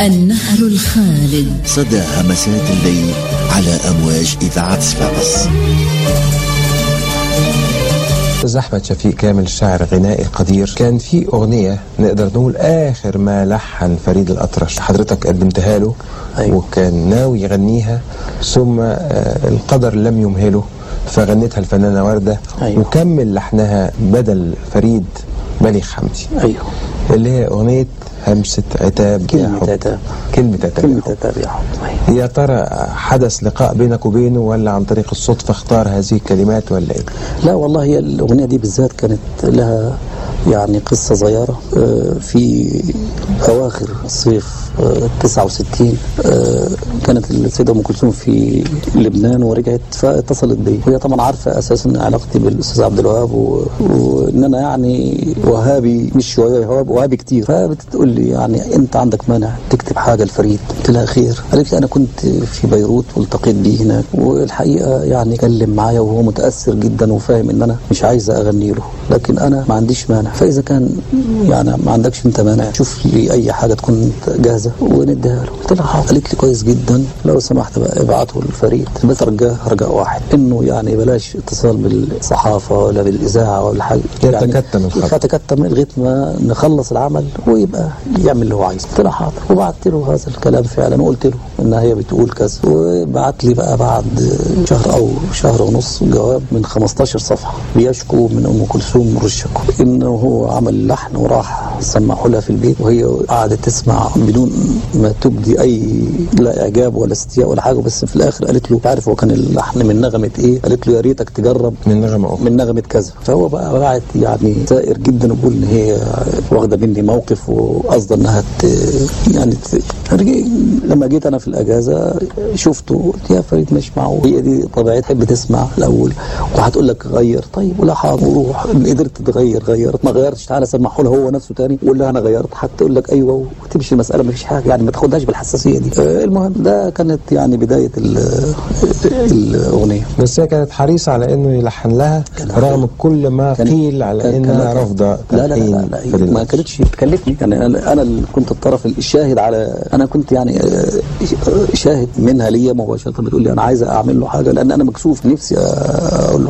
النهر الخالد صدى همسات الليل على أمواج إذاعة صفاقس أستاذ أحمد شفيق كامل شاعر غنائي قدير كان في أغنية نقدر نقول آخر ما لحن فريد الأطرش حضرتك قدمتها له أيوة. وكان ناوي يغنيها ثم آه، القدر لم يمهله فغنتها الفنانة وردة أيوة. وكمل لحنها بدل فريد بليغ حمدي ايوه اللي هي أغنية همسة عتاب يا كلمة حب. عتاب. كلمة عتاب يا كلمة حب. عتاب يا حب أيوة. يا ترى حدث لقاء بينك وبينه ولا عن طريق الصدفة اختار هذه الكلمات ولا ايه؟ لا والله هي الأغنية دي بالذات كانت لها يعني قصة صغيرة آه، في أواخر الصيف آه، 69 آه، كانت السيدة أم كلثوم في لبنان ورجعت فاتصلت بي وهي طبعا عارفة أساسا علاقتي بالأستاذ عبد الوهاب و- وإن أنا يعني وهابي مش شوية وهاب- وهابي كتير فبتقول لي يعني أنت عندك مانع تكتب حاجة لفريد قلت لها خير قالت لي أنا كنت في بيروت والتقيت بيه هناك والحقيقة يعني كلم معايا وهو متأثر جدا وفاهم إن أنا مش عايزة أغني له لكن أنا ما عنديش مانع فإذا كان يعني ما عندكش أنت مانع شوف لي أي حاجة تكون جاهزة ونديها له قلت لها حاضر قالت لي كويس جدا لو سمحت بقى ابعته لفريد بس رجاه رجاء واحد إنه يعني بلاش اتصال بالصحافة ولا بالإذاعة ولا حاجة يتكتم الخط. يتكتم لغاية ما نخلص العمل ويبقى يعمل اللي هو عايزه قلت له حاضر وبعت له هذا الكلام فعلا وقلت له ان هي بتقول كذا وبعت لي بقى بعد شهر او شهر ونص جواب من 15 صفحه بيشكو من ام كلثوم مر الشكوى انه هو عمل لحن وراح سمعه لها في البيت وهي قعدت تسمع بدون ما تبدي اي لا اعجاب ولا استياء ولا حاجه بس في الاخر قالت له تعرف هو كان اللحن من نغمه ايه؟ قالت له يا ريتك تجرب من نغمة أخرى من نغمة كذا فهو بقى بعت يعني سائر جدا وبقول ان هي واخده مني موقف وقصده انها ت... يعني ت... رجع- لما جيت انا في الاجازه شفته قلت يا فريد مش معه هي دي طبيعتها تحب تسمع الاول وهتقول لك غير طيب ولا حاضر وروح إن قدرت تغير غيرت ما غيرتش تعالى سمعه له هو نفسه تاني وقول لها انا غيرت هتقول لك ايوه وتمشي المساله ما فيش حاجه يعني ما تاخدهاش بالحساسيه دي آه، المهم ده كانت يعني بدايه ال- الاغنيه بس هي كانت حريصة على انه يلحن لها كان- رغم كل ما كان- قيل على كان- انها كان- رافضة لا لا لا, تلحين لا, لا فريد ما الأطرش. كانتش تكلفني يعني انا انا اللي كنت الطرف الشاهد على انا كنت يعني آه، شاهد منها ليا مباشره بتقول لي انا عايزه اعمل له حاجه لان انا مكسوف نفسي اقول له